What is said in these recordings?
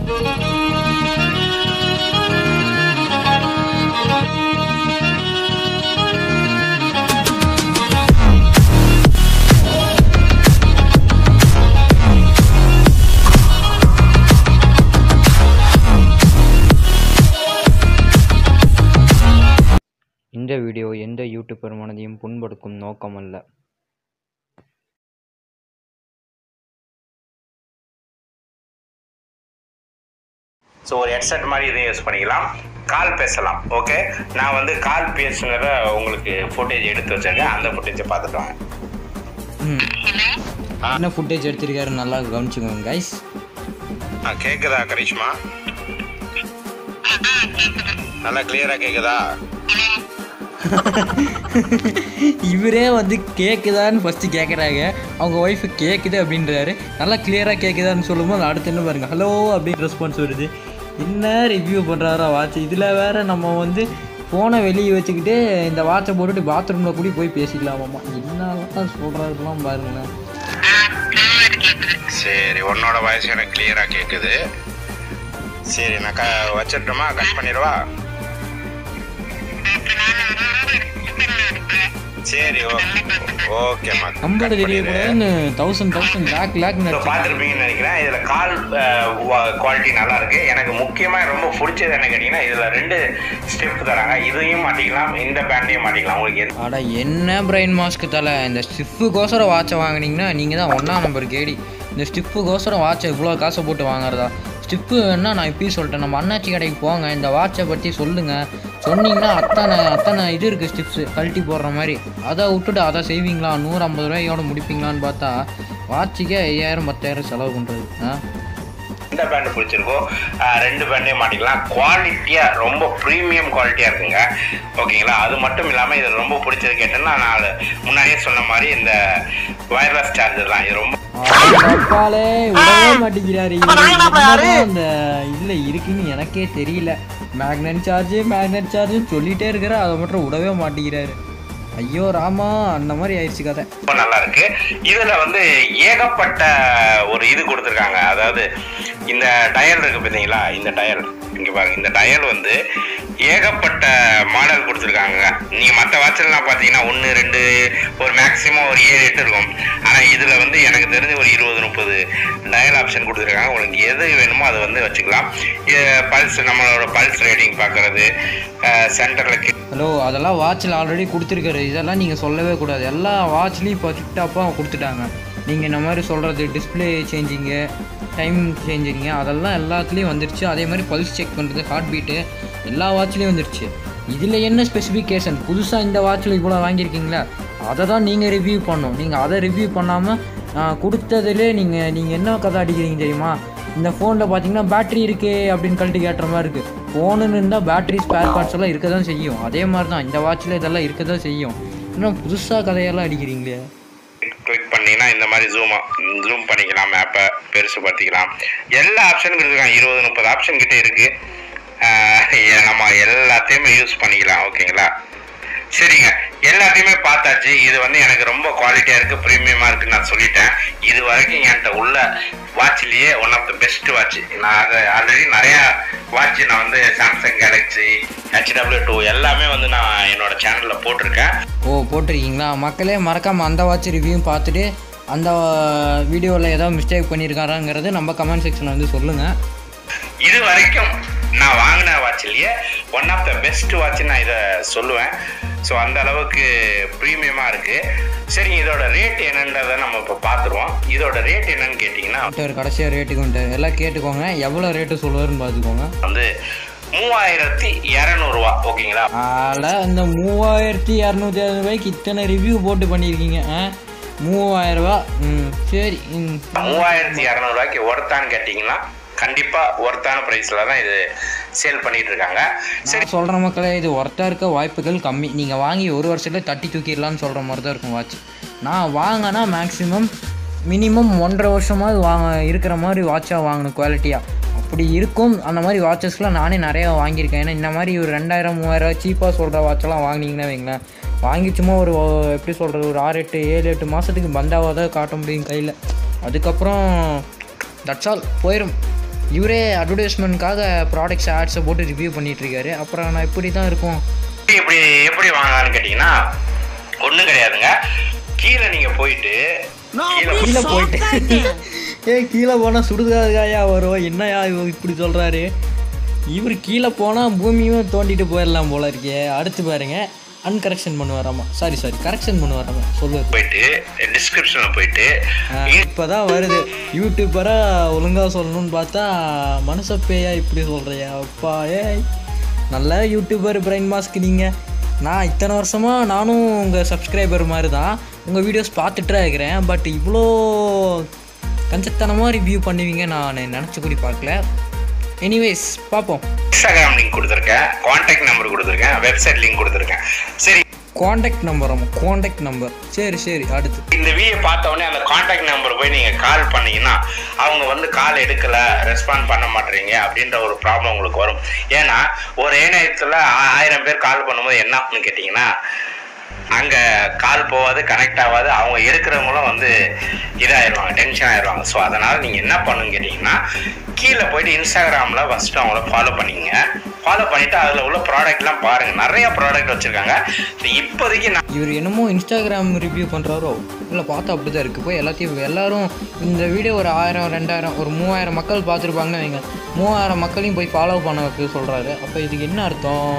இந்த வீடியோ எந்த யூடியூபர் மனதையும் புண்படுத்தும் நோக்கமல்ல ஸோ ஒரு ஹெட்செட் மாதிரி இதையும் யூஸ் பண்ணிக்கலாம் கால் பேசலாம் ஓகே நான் வந்து கால் பேசுனத உங்களுக்கு ஃபுட்டேஜ் எடுத்து வச்சிருக்கேன் அந்த ஃபுட்டேஜை பார்த்துட்டு வாங்க என்ன ஃபுட்டேஜ் எடுத்திருக்காரு நல்லா கவனிச்சுக்கோங்க கைஸ் ஆ கேட்குதா கரிஷ்மா நல்லா கிளியராக கேட்குதா இவரே வந்து கேட்குதான்னு ஃபஸ்ட்டு கேட்குறாங்க அவங்க ஒய்ஃபு கேட்குது அப்படின்றாரு நல்லா கிளியராக கேட்குதான்னு சொல்லும்போது அடுத்து என்ன பாருங்க ஹலோ அப்படின்னு ரெஸ்பான்ஸ் வருது என்ன ரிவ்யூ பண்ணுறாரோ வாட்ச் இதில் வேற நம்ம வந்து ஃபோனை வெளியே வச்சுக்கிட்டு இந்த வாட்சை போட்டுட்டு பாத்ரூமில் கூட போய் பேசிக்கலாமாம்மா என்னெல்லாம் சொல்கிறாருலாம் பாருங்களேன் சரி உன்னோட வாய்ஸ் எனக்கு கிளியராக கேட்குது சரி நான் க வச்சிடட்டுமா கட் பண்ணிடவா சரி ஓகே ஓகேம்மா நம்பர் தெரியக்கூடாதுன்னு தௌசண்ட் தௌசண்ட் லேக் லேக் இப்போ பார்த்துருப்பீங்கன்னு நினைக்கிறேன் இதில் கால் குவாலிட்டி நல்லா இருக்கு எனக்கு முக்கியமாக ரொம்ப பிடிச்சது என்ன கேட்டிங்கன்னா இதில் ரெண்டு ஸ்டெப் தராங்க இதையும் மாட்டிக்கலாம் இந்த பேண்டையும் மாட்டிக்கலாம் உங்களுக்கு எது அட என்ன பிரெயின் மாஸ்க்கு தலை இந்த ஸ்டிஃபுக்கோசரம் வாட்சை வாங்குனீங்கன்னா நீங்கள் தான் ஒன்றா நம்பர் கேடி இந்த ஸ்டிஃபுக்கோசரம் வாட்சை இவ்வளோ காசை போட்டு வாங்குறதா ஸ்டிப்பு வேணா நான் இப்பயும் சொல்லிட்டேன் நம்ம அண்ணாச்சி கடைக்கு போங்க இந்த வாட்சை பற்றி சொல்லுங்கள் சொன்னீங்கன்னா அத்தனை அத்தனை இது இருக்குது ஸ்டிப்ஸு கழட்டி போடுற மாதிரி அதை விட்டுட்டு அதை செய்வீங்களா நூறு ஐம்பது ரூபாயோட முடிப்பீங்களான்னு பார்த்தா வாட்சுக்கே ஐயாயிரம் பத்தாயிரம் செலவு பண்ணுறது ஆ எந்த பேண்ட் பிடிச்சிருக்கோ ஆஹ் ரெண்டு பேண்டையும் மாட்டிக்கலாம் குவாலிட்டியாக ரொம்ப ப்ரீமியம் குவாலிட்டியாக இருக்குங்க ஓகேங்களா அது மட்டும் இல்லாமல் இது ரொம்ப பிடிச்சது கேட்டேன்னா நான் முன்னாடியே சொன்ன மாதிரி இந்த வயர்லெஸ் சார்ஜர் தான் இது ரொம்ப அப்பாலே விடவே மாட்டேங்கிறாரு இவரு என்னதான் அந்த இதுல இருக்குன்னு எனக்கே தெரியல மேக்னெட் சார்ஜ் மேக்னெட் சார்ஜ் சொல்லிட்டே இருக்கிற அதை மட்டும் விடவே மாட்டேங்கிறாரு ஐயோ ராமா அந்த மாதிரி ஆயிடுச்சு கதை ரொம்ப நல்லா இருக்கு இதுல வந்து ஏகப்பட்ட ஒரு இது கொடுத்துருக்காங்க அதாவது இந்த டயல் இருக்கு பார்த்தீங்களா இந்த டயல் இங்க பாருங்க இந்த டயல் வந்து ஏகப்பட்ட மாடல் கொடுத்துருக்காங்க நீங்க மற்ற வாட்செல்லாம் பார்த்தீங்கன்னா ஒன்று ரெண்டு ஒரு மேக்ஸிமம் ஒரு ஏழு எட்டு இருக்கும் ஆனா இதுல வந்து எனக்கு தெரிஞ்சு ஒரு இருபது முப்பது டயல் ஆப்ஷன் கொடுத்துருக்காங்க உங்களுக்கு எது வேணுமோ அதை வந்து வச்சுக்கலாம் பல்ஸ் நம்மளோட பல்ஸ் ரேட்டிங் பார்க்கறது சென்டர்ல ஹலோ அதெல்லாம் வாட்சில் ஆல்ரெடி கொடுத்துருக்காரு இதெல்லாம் நீங்கள் சொல்லவே கூடாது எல்லா வாட்ச்லேயும் இப்போ டிப்டாப்பாக கொடுத்துட்டாங்க நீங்கள் இந்த மாதிரி சொல்கிறது டிஸ்பிளே சேஞ்சிங்கு டைம் சேஞ்சிங்க அதெல்லாம் எல்லாத்துலேயும் வந்துருச்சு அதே மாதிரி பல்ஸ் செக் பண்ணுறது ஹார்ட் பீட்டு எல்லா வாட்ச்லேயும் வந்துருச்சு இதில் என்ன ஸ்பெசிஃபிகேஷன் புதுசாக இந்த வாட்சில் இவ்வளோ வாங்கியிருக்கீங்களா அதை தான் நீங்கள் ரிவ்யூ பண்ணணும் நீங்கள் அதை ரிவ்யூ பண்ணாமல் கொடுத்ததுலே நீங்கள் நீங்கள் என்ன கதை அடிக்கிறீங்க தெரியுமா இந்த ஃபோனில் பார்த்தீங்கன்னா பேட்டரி இருக்கே அப்படின்னு கழட்டி கேட்டுற மாதிரி இருக்குது ஃபோனுன்னு இருந்தால் பேட்டரி ஸ்பேர் பார்ட்ஸ் எல்லாம் இருக்க தான் செய்யும் அதே மாதிரி தான் இந்த வாட்சில் இதெல்லாம் இருக்க தான் செய்யும் இன்னும் புதுசாக கதையெல்லாம் அடிக்கிறீங்களே கிளிக் பண்ணீங்கன்னா இந்த மாதிரி ஜூம் ஜூம் பண்ணிக்கலாம் மேப்பை பெருசு படுத்திக்கலாம் எல்லா ஆப்ஷனும் கொடுத்துருக்காங்க இருபது முப்பது ஆப்ஷன் கிட்ட இருக்கு ஆஹ் எ- நம்ம எல்லாத்தையுமே யூஸ் பண்ணிக்கலாம் ஓகேங்களா சரிங்க எல்லாத்தையுமே பார்த்தாச்சு இது வந்து எனக்கு ரொம்ப குவாலிட்டியாக இருக்குது ப்ரீமியமாக இருக்குன்னு நான் சொல்லிட்டேன் இது வரைக்கும் என்கிட்ட உள்ள வாட்ச்லேயே one of the best watch நான் அதை ஆல்ரெடி நிறையா வாட்ச் நான் வந்து சாம்சங் கேலக்ஸி ஹெச்டபிள்யூ டூ எல்லாமே வந்து நான் என்னோட சேனலில் போட்டிருக்கேன் ஓ போட்டிருக்கீங்களா மக்களே மறக்காமல் அந்த வாட்ச் ரிவ்யூ பார்த்துட்டு அந்த வீடியோவில் ஏதாவது மிஸ்டேக் பண்ணியிருக்காராங்கிறது நம்ம கமெண்ட் செக்ஷனில் வந்து சொல்லுங்கள் இது வரைக்கும் நான் வாங்கின வாட்ச்லயே one of the best watch நான் இதை சொல்லுவேன் ஸோ அந்த அளவுக்கு ப்ரீமியமாக இருக்கு சரி இதோட ரேட் என்னன்றதை நம்ம இப்போ பார்த்துருவோம் இதோட ரேட் என்னன்னு கேட்டிங்கன்னா ஒரு கடைசியாக ரேட்டுக்கு வந்துட்டு எல்லாம் கேட்டுக்கோங்க எவ்வளோ ரேட்டு சொல்லுவாருன்னு பார்த்துக்கோங்க வந்து மூவாயிரத்தி இரநூறுவா ஓகேங்களா அதில் இந்த மூவாயிரத்தி இரநூத்தி அறுபது ரூபாய்க்கு இத்தனை ரிவ்யூ போட்டு பண்ணியிருக்கீங்க ஆ மூவாயிரரூபா ம் சரி ம் மூவாயிரத்தி இரநூறுவாய்க்கு ஒர்த்தான்னு கேட்டிங்கன்னா கண்டிப்பாக ஒர்த்தான ப்ரைஸில் தான் இது சேல் பண்ணிட்டு இருக்காங்க சரி சொல்கிற மக்களே இது ஒர்த்தாக இருக்க வாய்ப்புகள் கம்மி நீங்கள் வாங்கி ஒரு வருஷத்துல தட்டி தூக்கிடலான்னு சொல்கிற மாதிரி தான் இருக்கும் வாட்ச் நான் வாங்கினா மேக்ஸிமம் மினிமம் ஒன்றரை வருஷமாவது வாங்க இருக்கிற மாதிரி வாட்சாக வாங்கணும் குவாலிட்டியாக அப்படி இருக்கும் அந்த மாதிரி வாட்சஸ்லாம் நானே நிறையா வாங்கியிருக்கேன் ஏன்னா இந்த மாதிரி ஒரு ரெண்டாயிரம் மூவாயிரம் சீப்பாக சொல்கிற வாட்செல்லாம் வாங்கினீங்கன்னா வைங்களேன் வாங்கி சும்மா ஒரு எப்படி சொல்கிறது ஒரு ஆறு எட்டு ஏழு எட்டு மாதத்துக்கு பந்தாவாக தான் காட்ட முடியும் கையில் அதுக்கப்புறம் தட்ஸ் ஆல் போயிடும் இவரே அட்வர்டைஸ்மெண்ட்காக ப்ராடக்ட்ஸ் ஆட்ஸை போட்டு ரிவ்யூ பண்ணிகிட்ருக்காரு அப்புறம் நான் இப்படி தான் இருக்கும் இப்படி எப்படி வாங்கலாம்னு கேட்டிங்கன்னா ஒன்றும் கிடையாதுங்க கீழே நீங்கள் போயிட்டு கீழே கீழே போயிட்டு ஏ கீழே போனால் சுடுகாயா வரும் என்னயா இவர் இப்படி சொல்கிறாரு இவர் கீழே போனால் பூமியும் தோண்டிட்டு போயிடலாம் போல இருக்கே அடுத்து பாருங்க அன்கரெக்ஷன் பண்ணுவாராமா சாரி சாரி கரெக்ஷன் பண்ணுவாராமா சொல்லுவார் போயிட்டு டிஸ்கிரிப்ஷனில் போயிட்டு இப்போ தான் வருது யூடியூபராக ஒழுங்காக சொல்லணும்னு பார்த்தா மனச பேயா இப்படி சொல்கிறியா அப்பா ஏய் நல்ல யூடியூபர் பிரைன் மாஸ்க் நீங்கள் நான் இத்தனை வருஷமாக நானும் உங்கள் சப்ஸ்கிரைபர் மாதிரி தான் உங்கள் வீடியோஸ் பார்த்துட்டு தான் இருக்கிறேன் பட் இவ்வளோ கஞ்சத்தனமாக ரிவ்யூ பண்ணுவீங்க நான் நினச்சி கூடி பார்க்கல எனிவேஸ் பார்ப்போம் இன்ஸ்டாகிராம் லிங்க் கொடுத்துருக்கேன் காண்டாக்ட் நம்பர் கொடுத்துருக்கேன் வெப்சைட் லிங்க் கொடுத்துருக்கேன் சரி காண்டாக்ட் நம்பர் ஆமாம் காண்டாக்ட் நம்பர் சரி சரி அடுத்து இந்த வீடியோ பார்த்த உடனே அந்த காண்டாக்ட் நம்பர் போய் நீங்கள் கால் பண்ணீங்கன்னா அவங்க வந்து கால் எடுக்கல ரெஸ்பாண்ட் பண்ண மாட்டேறீங்க அப்படின்ற ஒரு ப்ராப்ளம் உங்களுக்கு வரும் ஏன்னா ஒரு நேரத்தில் ஆயிரம் பேர் கால் பண்ணும்போது என்ன ஆகும்னு கேட்டிங்கன்னா அங்கே கால் போகாது கனெக்ட் ஆகாது அவங்க எடுக்கிறவங்களும் வந்து இதாயிருவாங்க டென்ஷன் ஆயிடுவாங்க ஸோ அதனால் நீங்கள் என்ன பண்ணுன்னு கேட்டிங்கன்னா கீழே போயிட்டு இன்ஸ்டாகிராமில் ஃபஸ்ட்டு அவங்கள ஃபாலோ பண்ணிக்கங்க ஃபாலோ பண்ணிவிட்டு அதில் உள்ள ப்ராடக்ட்லாம் பாருங்கள் நிறைய ப்ராடக்ட் வச்சுருக்காங்க இப்போதைக்கு நான் இவர் என்னமோ இன்ஸ்டாகிராம் ரிவ்யூ பண்ணுறாரோ இல்லை பார்த்தா அப்படி தான் இருக்குது போய் எல்லாத்தையும் எல்லாரும் இந்த வீடியோ ஒரு ஆயிரம் ரெண்டாயிரம் ஒரு மூவாயிரம் மக்கள் பார்த்துருப்பாங்க வைங்க மூவாயிரம் மக்களையும் போய் ஃபாலோ பண்ண வைக்க சொல்கிறாரு அப்போ இதுக்கு என்ன அர்த்தம்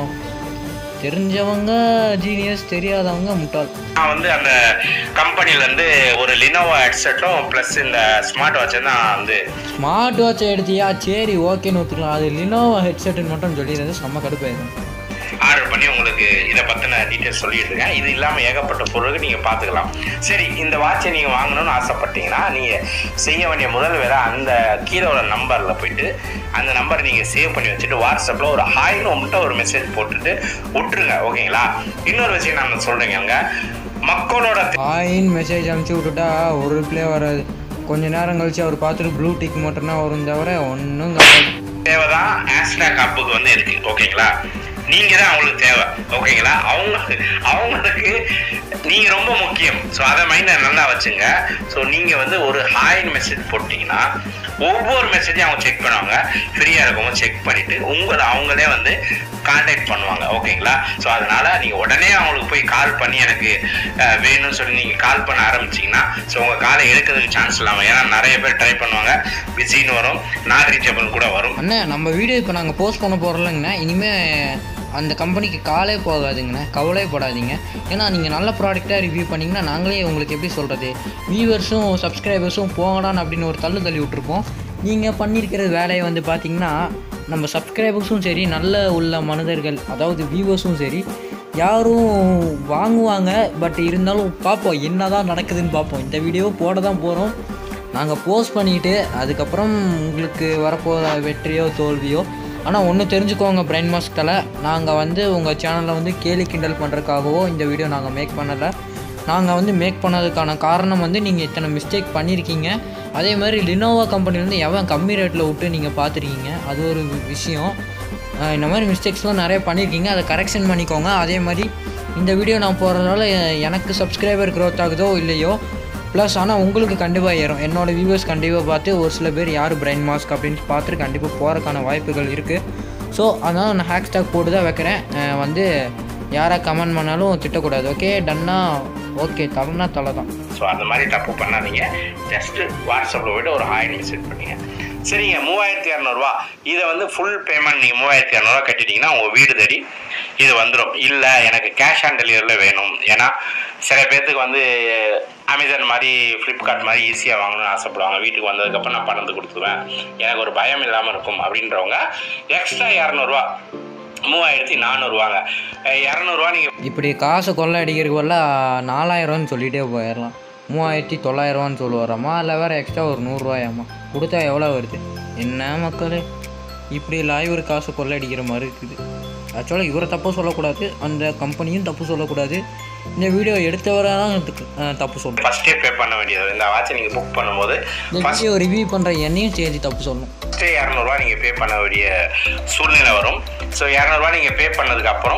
தெரிஞ்சவங்க ஜீனியஸ் தெரியாதவங்க முட்டாள் நான் வந்து அந்த கம்பெனிலேருந்து ஒரு லினோவா ஹெட்செட்டும் ப்ளஸ் இந்த ஸ்மார்ட் வாட்சை தான் வந்து ஸ்மார்ட் வாட்சை எடுத்தியா சரி ஓகேன்னு ஒத்துக்கலாம் அது லினோவா ஹெட்செட்டுன்னு மட்டும் சொல்லிடுறது செம்ம கடுப்பாயிடும் ஆர்டர் பண்ணி உங்களுக்கு இதை பற்றின டீட்டெயில்ஸ் சொல்லிட்டு இருக்கேன் இது இல்லாமல் ஏகப்பட்ட பொருளுக்கு நீங்கள் பார்த்துக்கலாம் சரி இந்த வாட்சை நீங்கள் வாங்கணும்னு ஆசைப்பட்டீங்கன்னா நீங்கள் செய்ய வேண்டிய முதல் வேலை அந்த கீழே உள்ள நம்பரில் போயிட்டு அந்த நம்பரை நீங்கள் சேவ் பண்ணி வச்சுட்டு வாட்ஸ்அப்பில் ஒரு ஹாய்னு உங்கள்கிட்ட ஒரு மெசேஜ் போட்டுட்டு விட்டுருங்க ஓகேங்களா இன்னொரு விஷயம் நான் சொல்கிறேங்க மக்களோட ஆயின் மெசேஜ் அனுப்பிச்சி விட்டுட்டா ஒரு ரிப்ளே வராது கொஞ்ச நேரம் கழிச்சு அவர் பார்த்துட்டு ப்ளூ டிக் மட்டும்தான் வரும் தவிர ஒன்றும் தேவை தான் ஹேஷ்டாக் ஆப்புக்கு வந்து இருக்கு ஓகேங்களா நீங்க தான் அவங்களுக்கு தேவை ஓகேங்களா அவங்க அவங்களுக்கு நீங்க ரொம்ப முக்கியம் ஸோ அதை மைண்ட நல்லா வச்சுங்க ஸோ நீங்க வந்து ஒரு ஹாய்னு மெசேஜ் போட்டீங்கன்னா ஒவ்வொரு மெசேஜையும் அவங்க செக் பண்ணுவாங்க ஃப்ரீயா இருக்கவங்க செக் பண்ணிட்டு உங்களை அவங்களே வந்து கான்டாக்ட் பண்ணுவாங்க ஓகேங்களா ஸோ அதனால நீங்க உடனே அவங்களுக்கு போய் கால் பண்ணி எனக்கு அஹ், வேணும்னு சொல்லி நீங்க கால் பண்ண ஆரம்பிச்சீங்கன்னா ஸோ உங்க காலை எடுக்கிறதுக்கு சான்ஸ் இல்லாமல் ஏன்னா நிறைய பேர் ட்ரை பண்ணுவாங்க பிஸின்னு வரும் நாட் ரீச்சபிள் கூட வரும் அண்ணா நம்ம வீடியோ இப்போ நாங்கள் போஸ்ட் பண்ண போகிறோம்லங்கண்ணா இனிமேல் அந்த கம்பெனிக்கு காலே போகாதுங்கண்ணா கவலைப்படாதீங்க ஏன்னா நீங்கள் நல்ல ப்ராடக்டாக ரிவ்யூ பண்ணிங்கன்னா நாங்களே உங்களுக்கு எப்படி சொல்கிறது வியூவர்ஸும் சப்ஸ்கிரைபர்ஸும் போகடான்னு அப்படின்னு ஒரு தள்ளு தள்ளி விட்ருப்போம் நீங்கள் பண்ணியிருக்கிற வேலையை வந்து பார்த்தீங்கன்னா நம்ம சப்ஸ்கிரைபர்ஸும் சரி நல்ல உள்ள மனிதர்கள் அதாவது வியூவர்ஸும் சரி யாரும் வாங்குவாங்க பட் இருந்தாலும் பார்ப்போம் என்ன தான் நடக்குதுன்னு பார்ப்போம் இந்த வீடியோ போட தான் போகிறோம் நாங்கள் போஸ்ட் பண்ணிவிட்டு அதுக்கப்புறம் உங்களுக்கு வரப்போகிற வெற்றியோ தோல்வியோ ஆனால் ஒன்று தெரிஞ்சுக்கோங்க பிரைன் மாஸ்கில் நாங்கள் வந்து உங்கள் சேனலில் வந்து கேலி கிண்டல் பண்ணுறதுக்காகவோ இந்த வீடியோ நாங்கள் மேக் பண்ணலை நாங்கள் வந்து மேக் பண்ணதுக்கான காரணம் வந்து நீங்கள் இத்தனை மிஸ்டேக் பண்ணியிருக்கீங்க அதே மாதிரி லினோவா கம்பெனிலேருந்து எவன் கம்மி ரேட்டில் விட்டு நீங்கள் பார்த்துருக்கீங்க அது ஒரு வி- விஷயம் அஹ் இந்த மாதிரி மிஸ்டேக்ஸ்லாம் நிறைய பண்ணியிருக்கீங்க அதை கரெக்ஷன் பண்ணிக்கோங்க அதே மாதிரி இந்த வீடியோ நான் போடுறதுனால எ- எனக்கு சப்ஸ்கிரைபர் க்ரோத் ஆகுதோ இல்லையோ ப்ளஸ் ஆனால் உங்களுக்கு கண்டிப்பாக ஏறும் என்னோட வியூவர்ஸ் கண்டிப்பாக பார்த்து ஒரு சில பேர் யார் பிரைன் மாஸ்க் அப்படின்னு பார்த்துட்டு கண்டிப்பாக போகிறதுக்கான வாய்ப்புகள் இருக்குது ஸோ அதனால் நான் ஹேஷ்டாக் போட்டு தான் வைக்கிறேன் அஹ் வந்து யாரை கமெண்ட் பண்ணாலும் திட்டக்கூடாது ஓகே டன்னா ஓகே தலைனா தலை தான் ஸோ அந்த மாதிரி தப்பு பண்ணாதீங்க ஜஸ்ட் வாட்ஸ்அப்பில் போய்ட்டு ஒரு ஹாய் மெசேஜ் பண்ணுங்க சரிங்க மூவாயிரத்தி இரநூறுவா இதை வந்து ஃபுல் பேமெண்ட் நீங்கள் மூவாயிரத்தி இரநூறுவா கட்டிட்டீங்கன்னா உங்கள் வீடு தேடி இது வந்துடும் இல்லை எனக்கு கேஷ் ஆன் டெலிவரியில் வேணும் ஏன்னா சில பேர்த்துக்கு வந்து அமேசான் மாதிரி ஃப்ளிப்கார்ட் மாதிரி ஈஸியாக வாங்கணும்னு ஆசைப்படுவாங்க வீட்டுக்கு வந்ததுக்கப்புறம் நான் பணத்தை கொடுத்துருவேன் எனக்கு ஒரு பயம் இல்லாமல் இருக்கும் அப்படின்றவங்க எக்ஸ்ட்ரா இரநூறுவா மூவாயிரத்தி நானூறுவாங்க இரநூறுவா நீங்கள் இப்படி காசை கொள்ளை அடிக்கிறதுக்கு வரல நாலாயிரம்னு சொல்லிகிட்டே போயிடலாம் மூவாயிரத்தி தொள்ளாயிரரூவான்னு சொல்லுவாராம்மா இல்லை வேறு எக்ஸ்ட்ரா ஒரு நூறுரூவாயாம்மா கொடுத்தா எவ்வளோ வருது என்ன மக்களே இப்படி எல்லாம் இவர் காசை கொள்ளை அடிக்கிற மாதிரி இருக்குது ஆக்சுவலாக இவரை தப்பு சொல்லக்கூடாது அந்த கம்பெனியும் தப்பு சொல்லக்கூடாது இந்த வீடியோ எடுத்தவரை தான் இதுக்கு, அஹ், தப்பு சொல்லணும் ஃபஸ்ட்டே பே பண்ண வேண்டியது இந்த வாட்சை நீங்கள் புக் பண்ணும்போது இந்த வீடியோ ரிவ்யூ பண்ணுற என்னையும் சேர்த்து தப்பு சொல்லணும் ஃபஸ்ட்டே இரநூறுவா நீங்கள் பே பண்ண வேண்டிய சூழ்நிலை வரும் ஸோ இரநூறுவா நீங்கள் பே பண்ணதுக்கப்புறம்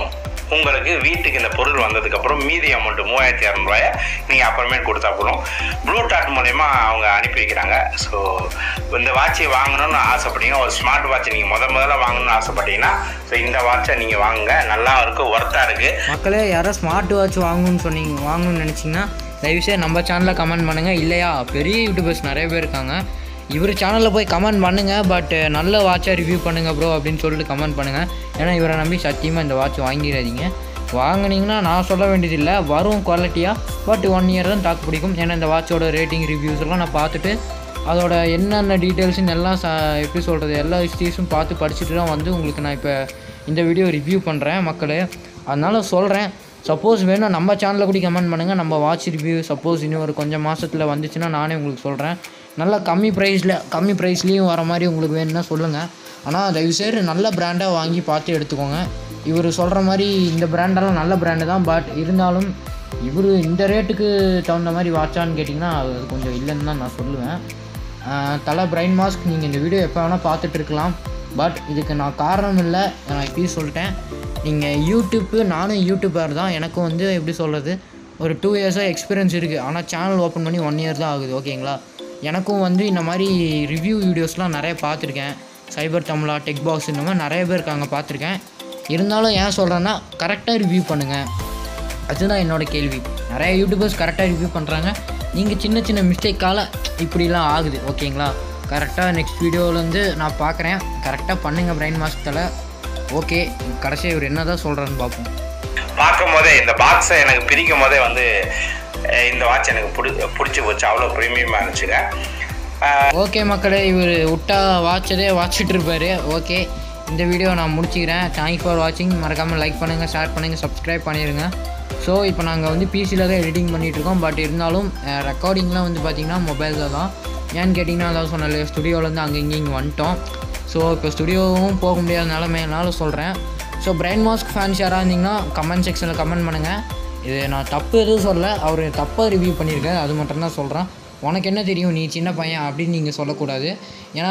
உங்களுக்கு வீட்டுக்கு இந்த பொருள் வந்ததுக்கப்புறம் மீதி அமௌண்ட் மூவாயிரத்தி இரநூறுவாயை நீங்கள் அப்புறமேட்டு கொடுத்தா போதும் ப்ளூ டாட் மூலயமா அவங்க அனுப்பி வைக்கிறாங்க ஸோ இந்த வாட்சை வாங்கணும்னு ஆசைப்பட்டீங்கன்னா ஒரு ஸ்மார்ட் வாட்ச் நீங்கள் முத முதல்ல வாங்கணும்னு ஆசைப்பட்டீங்கன்னா ஸோ இந்த வாட்சை நீங்கள் வாங்குங்க நல்லா இருக்குது ஒர்த்தாக இருக்குது மக்களே யாரோ ஸ்மார்ட் வாட்ச் வாங்கணும்னு சொன்னீங்க வாங்கணும்னு நினச்சிங்கன்னா தயவுசெய்து நம்ம சேனலில் கமெண்ட் பண்ணுங்கள் இல்லையா பெரிய யூடியூபர்ஸ் நிறைய பேர் இருக்காங்க இவர் சேனலில் போய் கமெண்ட் பண்ணுங்கள் பட் நல்ல வாட்சாக ரிவ்யூ பண்ணுங்கள் ப்ரோ அப்படின்னு சொல்லிட்டு கமெண்ட் பண்ணுங்கள் ஏன்னா இவரை நம்பி சத்தியமாக இந்த வாட்ச் வாங்கிடாதீங்க வாங்குனீங்கன்னா நான் சொல்ல வேண்டியதில்லை வரும் குவாலிட்டியாக பட் ஒன் இயர் தான் தாக்கு பிடிக்கும் ஏன்னா இந்த வாட்சோட ரேட்டிங் ரிவ்யூஸ் எல்லாம் நான் பார்த்துட்டு அதோட என்னென்ன டீட்டெயில்ஸ்னு எல்லாம் ச எப்படி சொல்கிறது எல்லா ஹிஸ்ட்ரிஸும் பார்த்து படிச்சுட்டு தான் வந்து உங்களுக்கு நான் இப்போ இந்த வீடியோ ரிவ்யூ பண்ணுறேன் மக்களே அதனால் சொல்கிறேன் சப்போஸ் வேணும் நம்ம சேனலில் கூட கமெண்ட் பண்ணுங்கள் நம்ம வாட்ச் ரிவ்யூ சப்போஸ் இன்னும் ஒரு கொஞ்சம் மாதத்தில் வந்துச்சுன்னா நானே உங்களுக்கு சொல்கிறேன் நல்லா கம்மி ப்ரைஸில் கம்மி ப்ரைஸ்லேயும் வர மாதிரி உங்களுக்கு வேணும்னா சொல்லுங்கள் ஆனால் தயவுசெய்து நல்ல பிராண்டாக வாங்கி பார்த்து எடுத்துக்கோங்க இவர் சொல்கிற மாதிரி இந்த பிராண்டெல்லாம் நல்ல பிராண்டு தான் பட் இருந்தாலும் இவர் இந்த ரேட்டுக்கு தகுந்த மாதிரி வாட்சான்னு கேட்டிங்கன்னா அது கொஞ்சம் இல்லைன்னு தான் நான் சொல்லுவேன் ஆஹ் தலை பிரைன் மாஸ்க் நீங்கள் இந்த வீடியோ எப்போ வேணால் பார்த்துட்டு இருக்கலாம் பட் இதுக்கு நான் காரணம் இல்லை நான் இப்பயும் சொல்லிட்டேன் நீங்கள் யூடியூப்பு நானும் யூடியூபர் தான் எனக்கும் வந்து எப்படி சொல்கிறது ஒரு டூ இயர்ஸாக எக்ஸ்பீரியன்ஸ் இருக்குது ஆனால் சேனல் ஓப்பன் பண்ணி ஒன் இயர் தான் ஆகுது ஓகேங்களா எனக்கும் வந்து இந்த மாதிரி ரிவ்யூ வீடியோஸ்லாம் நிறைய பார்த்துருக்கேன் சைபர் தமிழா டெக் பாக்ஸ் இந்த மாதிரி நிறைய பேர் இருக்காங்க பார்த்துருக்கேன் இருந்தாலும் ஏன் சொல்கிறேன்னா கரெக்டாக ரிவ்யூ பண்ணுங்கள் அதுதான் என்னோட கேள்வி நிறைய யூடியூபர்ஸ் கரெக்டாக ரிவ்யூ பண்ணுறாங்க நீங்கள் சின்ன சின்ன மிஸ்டேக்கால் இப்படிலாம் ஆகுது ஓகேங்களா கரெக்டாக நெக்ஸ்ட் வீடியோவிலேருந்து நான் பார்க்குறேன் கரெக்டாக பண்ணுங்கள் பிரைன் மாஸ்டரில் ஓகே கடைசியாக இவர் என்ன தான் சொல்கிறான்னு பார்ப்போம் பார்க்கும் போதே இந்த பாக்ஸை எனக்கு பிரிக்கும் போதே வந்து அஹ், இந்த வாட்ச் எனக்கு பிடி பிடிச்சி போச்சு அவ்வளோ ப்ரீமியமாக இருந்துச்சுங்க அஹ், ஓகே மக்களே இவர் விட்டா வாட்சதே வாட்சிட்டு இருப்பார் ஓகே இந்த வீடியோ நான் முடிச்சுக்கிறேன் தேங்க்ஸ் ஃபார் வாட்சிங் மறக்காமல் லைக் பண்ணுங்கள் ஷேர் பண்ணுங்கள் சப்ஸ்கிரைப் பண்ணிடுங்க ஸோ இப்போ நாங்கள் வந்து பிசியில் தான் எடிட்டிங் பண்ணிகிட்ருக்கோம் பட் இருந்தாலும் ரெக்கார்டிங்லாம் வந்து பார்த்திங்கன்னா மொபைலில் தான் ஏன்னு கேட்டிங்கன்னா அதாவது சொன்னால ஸ்டுடியோவிலேருந்து அங்கே இங்கே இங்கே வந்துட்டோம் ஸோ இப்போ ஸ்டுடியோவும் போக முடியாத நிலமைனால சொல்கிறேன் ஸோ பிரைன் மாஸ்க் ஃபேன்ஸ் யாராக இருந்தீங்கன்னா கமெண்ட் செக்ஷனில் கமெண்ட் பண்ணுங்கள் இது நான் தப்பு எதுவும் சொல்ல அவர் தப்பாக ரிவ்யூ பண்ணியிருக்காரு அது மட்டும் தான் சொல்கிறேன் உனக்கு என்ன தெரியும் நீ சின்ன பையன் அப்படின்னு நீங்கள் சொல்லக்கூடாது ஏன்னா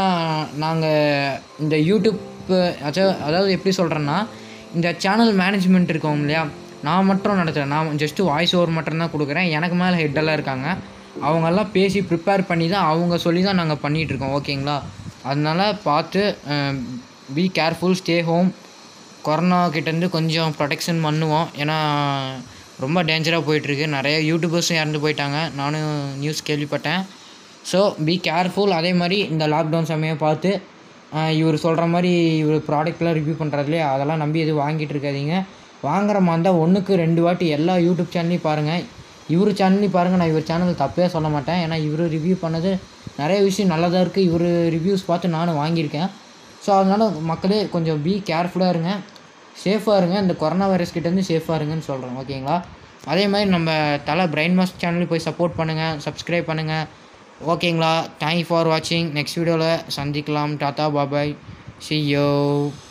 நாங்கள் இந்த யூடியூப் அச்சா- அதாவது எப்படி சொல்கிறேன்னா இந்த சேனல் மேனேஜ்மெண்ட் இருக்கோம் இல்லையா நான் மட்டும் நடத்துகிறேன் நான் ஜஸ்ட்டு வாய்ஸ் ஓவர் மட்டும்தான் கொடுக்குறேன் எனக்கு மேலே ஹெட்டெல்லாம் இருக்காங்க அவங்கெல்லாம் பேசி ப்ரிப்பேர் பண்ணி தான் அவங்க சொல்லி தான் நாங்கள் பண்ணிகிட்ருக்கோம் ஓகேங்களா அதனால் பார்த்து be careful stay home corona கிட்டேருந்து கொஞ்சம் ப்ரொடெக்ஷன் பண்ணுவோம் ஏன்னா ரொம்ப டேஞ்சராக போயிட்டுருக்கு நிறைய யூடியூபர்ஸும் இறந்து போயிட்டாங்க நானும் நியூஸ் கேள்விப்பட்டேன் ஸோ பி கேர்ஃபுல் அதே மாதிரி இந்த லாக்டவுன் சமயம் பார்த்து ஆஹ், இவர் சொல்கிற மாதிரி இவர் ப்ராடக்ட்லாம் ரிவ்யூ பண்ணுறதுலே அதெல்லாம் நம்பி எதுவும் வாங்கிட்டு இருக்காதீங்க வாங்குற மாதிரி இருந்தால் ஒன்றுக்கு ரெண்டு வாட்டி எல்லா யூடியூப் சேனல்லையும் பாருங்கள் இவர் சேனல்லையும் பாருங்கள் நான் இவர் சேனல் தப்பே சொல்ல மாட்டேன் ஏன்னா இவர் ரிவ்யூ பண்ணது நிறைய விஷயம் நல்லதாக இருக்குது இவர் ரிவ்யூஸ் பார்த்து நானும் வாங்கியிருக்கேன் ஸோ அதனால் மக்களே கொஞ்சம் பி கேர்ஃபுல்லாக இருங்க சேஃபாக இருங்க இந்த கொரோனா வைரஸ் கிட்டேருந்து சேஃபாக இருங்கன்னு சொல்கிறேன் ஓகேங்களா அதே மாதிரி நம்ம தலை பிரைன் மாஸ்க் சேனலுக்கு போய் சப்போர்ட் பண்ணுங்கள் சப்ஸ்கிரைப் பண்ணுங்கள் ஓகேங்களா தேங்க்யூ ஃபார் வாட்சிங் நெக்ஸ்ட் வீடியோவில் சந்திக்கலாம் டாட்டா பாபாய் சி யோ